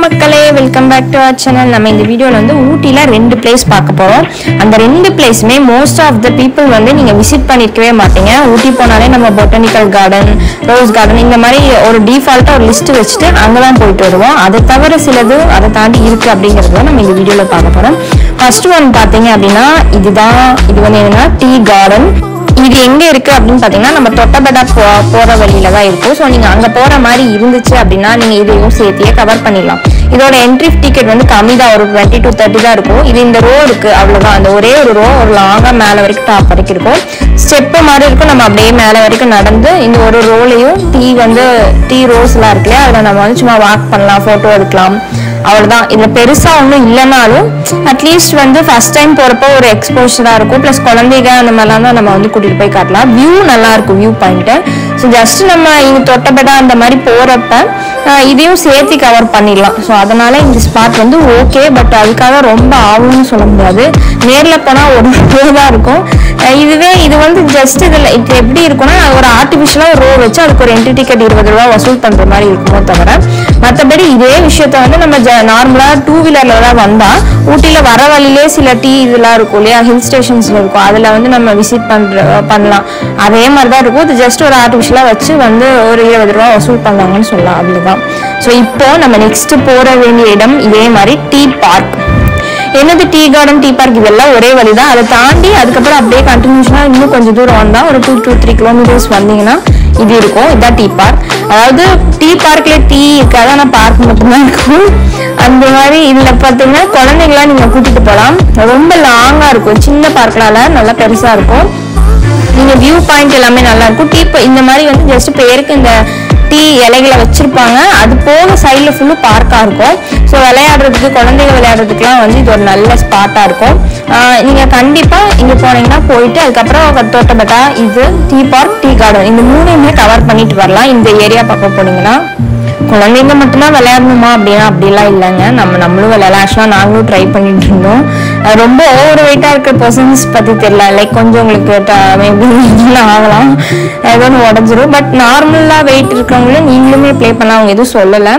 மக்களே welcome back to our channel நம்ம இந்த வீடியோவில் வந்து ஊட்டியில் ரெண்டு பிளேஸ் பார்க்க போகிறோம் அந்த ரெண்டு பிளேஸுமே மோஸ்ட் ஆஃப் த பீப்புள் வந்து நீங்கள் விசிட் பண்ணியிருக்கவே மாட்டீங்க ஊட்டி போனாலே நம்ம பொட்டானிக்கல் கார்டன் ரோஸ் கார்டன் இந்த மாதிரி ஒரு டிஃபால்ட்டாக ஒரு லிஸ்ட் வச்சுட்டு அங்கே தான் போயிட்டு வருவோம் அதை தவிர சிலது அதை தாண்டி இருக்குது அப்படிங்கிறத நம்ம இந்த வீடியோவில் பார்க்க போகிறோம் ஃபர்ஸ்ட் ஒன் பார்த்தீங்க அப்படின்னா இதுதான் இது வந்து என்னன்னா டீ கார்டன் இது எங்க இருக்கு அப்படின்னு பாத்தீங்கன்னா நம்ம தொட்டபெட்டா போ போற வழியில தான் இருக்கும் ஸோ நீங்க அங்க போற மாதிரி இருந்துச்சு அப்படின்னா நீங்க இதையும் சேர்த்தியே கவர் பண்ணிடலாம் இதோட என்ட்ரி டிக்கெட் வந்து கம்மி தான் ஒரு டுவெண்ட்டி டு தேர்ட்டி தான் இருக்கும் இது இந்த ரோ இருக்கு அவ்வளவுதான் அந்த ஒரே ஒரு ரோ ஒரு லாங்கா மேல வரைக்கும் டாப் வரைக்கும் இருக்கும் ஸ்டெப்பு மாதிரி இருக்கும் நம்ம அப்படியே மேல வரைக்கும் நடந்து இந்த ஒரு ரோலையும் டீ வந்து டீ ரோஸ் எல்லாம் இருக்கு இல்லையா அதுல நம்ம வந்து சும்மா வாக் பண்ணலாம் போட்டோ எடுக்கலாம் அவ்வளவுதான் இதுல பெருசா ஒன்றும் இல்லைனாலும் அட்லீஸ்ட் வந்து ஃபர்ஸ்ட் டைம் போறப்போ ஒரு எக்ஸ்போஷரா இருக்கும் ப்ளஸ் குழந்தைங்க அந்த மாதிரிலாம் தான் நம்ம வந்து கூட்டிட்டு போய் காட்டலாம் வியூ நல்லா இருக்கும் வியூ பாயிண்ட் ஸோ ஜஸ்ட் நம்ம இங்க தொட்டபெடா அந்த மாதிரி போறப்ப ஆஹ், இதையும் சேர்த்து கவர் பண்ணிடலாம் ஸோ அதனால இந்த ஸ்பாட் வந்து ஓகே பட் அதுக்காக ரொம்ப ஆகும்னு சொல்ல முடியாது நேர்ல போனா ஒரு ரோ தான் இருக்கும் ஆஹ், இதுவே இது வந்து ஜஸ்ட் இதுல இது எப்படி இருக்கும்னா ஒரு ஆர்டிஃபிஷியலா ரோ வச்சு அதுக்கு ஒரு என்ட்ரி டிக்கெட் இருபது ரூபா வசூல் பண்ற மாதிரி இருக்குமோ தவிர மற்றபடி இதே விஷயத்த வந்து நம்ம நார்மலா டூ வீலர்ல தான் வந்தா ஊட்டியில வர வழியிலே சில டீ இதெல்லாம் இருக்கும் இல்லையா ஹில் ஸ்டேஷன்ஸ்ல இருக்கும் அதுல வந்து நம்ம விசிட் பண்ற பண்ணலாம் அதே மாதிரி தான் இருக்கும் இது ஜஸ்ட் ஒரு ஆர்டிஃபிஷியலா வச்சு வந்து ஒரு இருபது ரூபா வசூல் பண்ணாங்கன்னு சொல்லலாம் அவ்வளவுதான் ஸோ இப்போ நம்ம நெக்ஸ்ட் போற வேண்டிய இடம் இதே மாதிரி டீ பார்க் என்னது டீ கார்டன் டீ பார்க் இதெல்லாம் ஒரே வழி தான் அதை தாண்டி அதுக்கப்புறம் அப்படியே கண்டினியூஷனா இன்னும் கொஞ்சம் தூரம் வந்தா ஒரு டூ டூ த்ரீ கிலோமீட்டர்ஸ் வந்தீங்கன்னா இது இருக்கும் இதான் டீ பார்க் அதாவது டீ பார்க்ல டீ இருக்காது ஆனால் பார்க் மட்டும்தான் இருக்கும் அந்த மாதிரி இதுல பாத்தீங்கன்னா குழந்தைங்களாம் நீங்க கூட்டிட்டு போகலாம் ரொம்ப லாங்கா இருக்கும் சின்ன பார்க்லால நல்லா பெருசா இருக்கும் நீங்க வியூ பாயிண்ட் எல்லாமே நல்லா இருக்கும் டீ இந்த மாதிரி வந்து ஜஸ்ட் பேருக்கு இந்த டீ இலைகளை வச்சிருப்பாங்க அது போக சைடில் ஃபுல்லும் பார்க்காக இருக்கும் ஸோ விளையாடுறதுக்கு குழந்தைங்க விளையாடுறதுக்குலாம் வந்து இது ஒரு நல்ல ஸ்பாட்டாக இருக்கும் ஆஹ் நீங்க கண்டிப்பா இங்க போனீங்கன்னா போயிட்டு அதுக்கப்புறம் தோட்டப்பட்டா இது டீ பார்க் டீ கார்டன் இந்த மூணையுமே கவர் பண்ணிட்டு வரலாம் இந்த ஏரியா பக்கம் போனீங்கன்னா குழந்தைங்க மட்டும்தான் விளையாடணுமா அப்படின்னா அப்படிலாம் இல்லைங்க நம்ம நம்மளும் விளையாடலாம் ஆக்சுவலாக நாங்களும் ட்ரை பண்ணிட்டு இருந்தோம் அது ரொம்ப ஓவர் வெயிட்டாக இருக்கிற பர்சன்ஸ் பற்றி தெரியல லைக் கொஞ்சம் உங்களுக்கு மேபி இதெல்லாம் ஆகலாம் ஏதோ ஒன்று உடஞ்சிரும் பட் நார்மலாக வெயிட் இருக்கிறவங்களும் நீங்களுமே ப்ளே பண்ணலாம் அவங்க எதுவும் சொல்லலை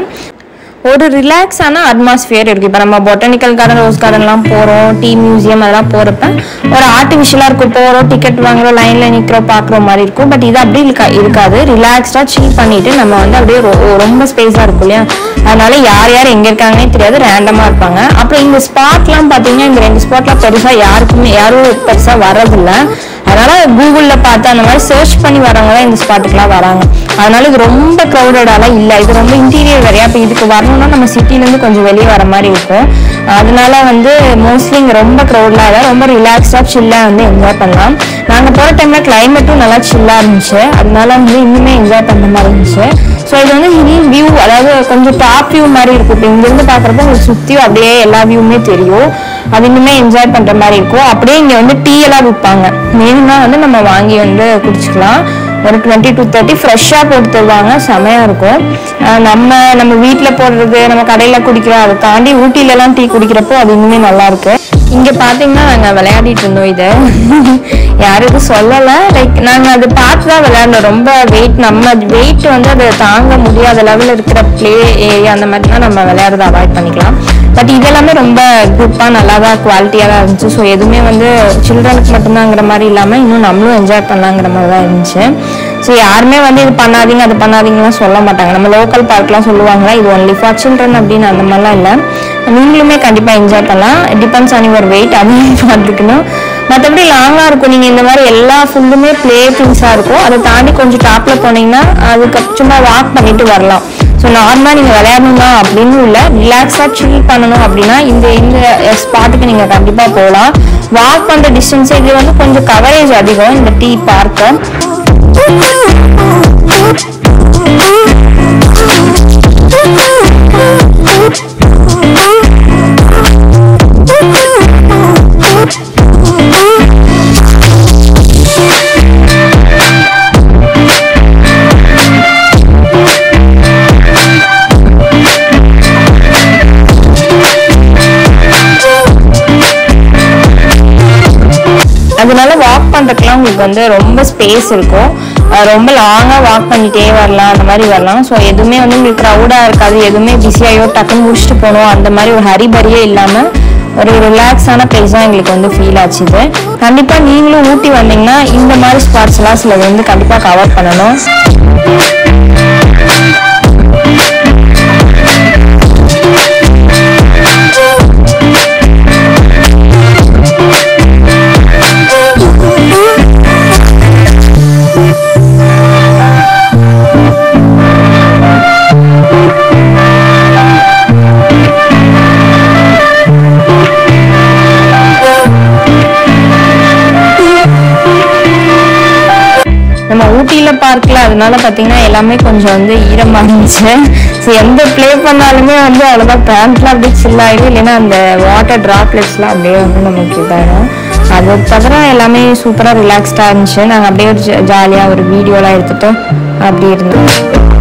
ஒரு ரிலாக்ஸான அட்மாஸ்பியர் இருக்கு இப்போ நம்ம பொட்டானிக்கல் கார்டன் ரோஸ் கார்டன்லாம் போகிறோம் டீ மியூசியம் அதெல்லாம் போகிறப்ப ஒரு ஆர்டிஃபிஷியலாக இருக்கும் போகிறோம் டிக்கெட் வாங்குறோம் லைனில் நிற்கிறோம் பார்க்குற மாதிரி இருக்கும் பட் இது அப்படி இருக்கா இருக்காது ரிலாக்ஸ்டாக சில் பண்ணிட்டு நம்ம வந்து அப்படியே ரொ- ரொம்ப ஸ்பேஸாக இருக்கும் இல்லையா அதனால யார் யார் எங்கே இருக்காங்கன்னே தெரியாது ரேண்டமாக இருப்பாங்க அப்புறம் இந்த ஸ்பாட்லாம் பார்த்தீங்கன்னா இந்த ரெண்டு ஸ்பாட்லாம் பெருசாக யாருக்குமே யாரும் பெருசாக வர்றதில்ல அதனால கூகுள்ல பார்த்து அந்த மாதிரி சர்ச் பண்ணி வரவங்க தான் இந்த ஸ்பாட்டுக்குலாம் வராங்க அதனால இது ரொம்ப க்ரௌடடாலாம் இல்லை இது ரொம்ப இன்டீரியர் வேறையா இப்போ இதுக்கு வரணும்னா நம்ம சிட்டிலேருந்து கொஞ்சம் வெளியே வர மாதிரி இருக்கும் அதனால வந்து மோஸ்ட்லி இங்கே ரொம்ப க்ரௌட்லாம் இல்லை ரொம்ப ரிலாக்ஸ்டாக சில்லாக வந்து என்ஜாய் பண்ணலாம் நாங்கள் போகிற டைமில் கிளைமேட்டும் நல்லா சில்லாக இருந்துச்சு அதனால வந்து இன்னுமே என்ஜாய் பண்ணுற மாதிரி இருந்துச்சு ஸோ இது வந்து ஹில் வியூ அதாவது கொஞ்சம் டாப் வியூ மாதிரி இருக்கும் இப்போ இங்கேருந்து பார்க்குறப்ப உங்களுக்கு சுற்றியும் அப்படியே எல்லா வியூவுமே தெரியும் அது இன்னுமே என்ஜாய் பண்ணுற மாதிரி இருக்கும் அப்படியே இங்கே வந்து டீ எல்லாம் விற்பாங்க வேணும்னா வந்து நம்ம வாங்கி வந்து குடிச்சிக்கலாம் ஒரு டுவெண்ட்டி டு தேர்ட்டி ஃப்ரெஷ்ஷாக போட்டு தருவாங்க செமையாக இருக்கும் அஹ் நம்ம நம்ம வீட்டில் போடுறது நம்ம கடையில் குடிக்கிறோம் அதை தாண்டி ஊட்டிலலாம் டீ குடிக்கிறப்போ அது இன்னுமே நல்லா இருக்கு இங்கே பார்த்தீங்கன்னா நாங்கள் விளையாடிட்டு இருந்தோம் இதை யாரும் எதுவும் சொல்லலை லைக் நாங்கள் அது பார்த்து தான் விளையாடணும் ரொம்ப வெயிட் நம்ம வெயிட் வந்து அதை தாங்க முடியாத லெவலில் இருக்கிற ப்ளே ஏரியா அந்த மாதிரிலாம் நம்ம விளையாடுறத அவாய்ட் பண்ணிக்கலாம் பட் இதெல்லாமே ரொம்ப குரூப்பாக நல்லா தான் குவாலிட்டியாக தான் இருந்துச்சு ஸோ எதுவுமே வந்து சில்ட்ரனுக்கு மட்டும்தாங்கிற மாதிரி இல்லாமல் இன்னும் நம்மளும் என்ஜாய் பண்ணலாங்கிற மாதிரி தான் இருந்துச்சு ஸோ யாருமே வந்து இது பண்ணாதீங்க அது பண்ணாதீங்கலாம் சொல்ல மாட்டாங்க நம்ம லோக்கல் பார்க்லாம் சொல்லுவாங்க இது ஒன்லி ஃபார் சில்ட்ரன் அப்படின்னு அந்த மாதிரிலாம் இல்லை நீங்களுமே கண்டிப்பாக என்ஜாய் பண்ணலாம் டிபெண்ட்ஸ் ஆன் யுவர் வெயிட் அதையும் பார்த்துக்கணும் மற்றபடி லாங்காக இருக்கும் நீங்கள் இந்த மாதிரி எல்லா ஃபுல்லுமே ப்ளே திங்ஸாக இருக்கும் அதை தாண்டி கொஞ்சம் டாப்பில் போனீங்கன்னா அதுக்கு சும்மா வாக் பண்ணிட்டு வரலாம் ஸோ நார்மலாக நீங்கள் விளையாடணுமா அப்படின்னு இல்லை ரிலாக்ஸாக சில் பண்ணணும் அப்படின்னா இந்த இந்த ஸ்பாட்டுக்கு நீங்கள் கண்டிப்பாக போகலாம் வாக் பண்ணுற டிஸ்டன்ஸே இது வந்து கொஞ்சம் கவரேஜ் அதிகம் இந்த டீ பார்க்க அதனால வாக் பண்றதுக்குலாம் உங்களுக்கு வந்து ரொம்ப ஸ்பேஸ் இருக்கும் அஹ் ரொம்ப லாங்காக வாக் பண்ணிட்டே வரலாம் அந்த மாதிரி வரலாம் ஸோ எதுவுமே வந்து உங்களுக்கு க்ரௌடாக இருக்காது எதுவுமே பிஸியாகயோ டக்குன்னு முடிச்சுட்டு போகணும் அந்த மாதிரி ஒரு ஹரிபரியே இல்லாமல் ஒரு ரிலாக்ஸான பிளேஸ் தான் எங்களுக்கு வந்து ஃபீல் ஆச்சு இது கண்டிப்பாக நீங்களும் ஊட்டி வந்தீங்கன்னா இந்த மாதிரி ஸ்பாட்ஸ்லாம் சிலது வந்து கண்டிப்பாக கவர் பண்ணணும் நம்ம ஊட்டியில பார்க்கல அதனால பாத்தீங்கன்னா எல்லாமே கொஞ்சம் வந்து ஈரமா இருந்துச்சு ஸோ எந்த ப்ளே பண்ணாலுமே வந்து அவ்வளோதான் பேண்ட்லாம் அப்படியே சில் ஆயிடும் இல்லைன்னா அந்த வாட்டர் ட்ராப்லெட்ஸ்லாம் அப்படியே வந்து நமக்கு இதாயிடும் அது தவிர எல்லாமே சூப்பராக ரிலாக்ஸ்டாக இருந்துச்சு நாங்கள் அப்படியே ஒரு ஜாலியாக ஒரு வீடியோலாம் எடுத்துட்டு அப்படி இருந்தோம்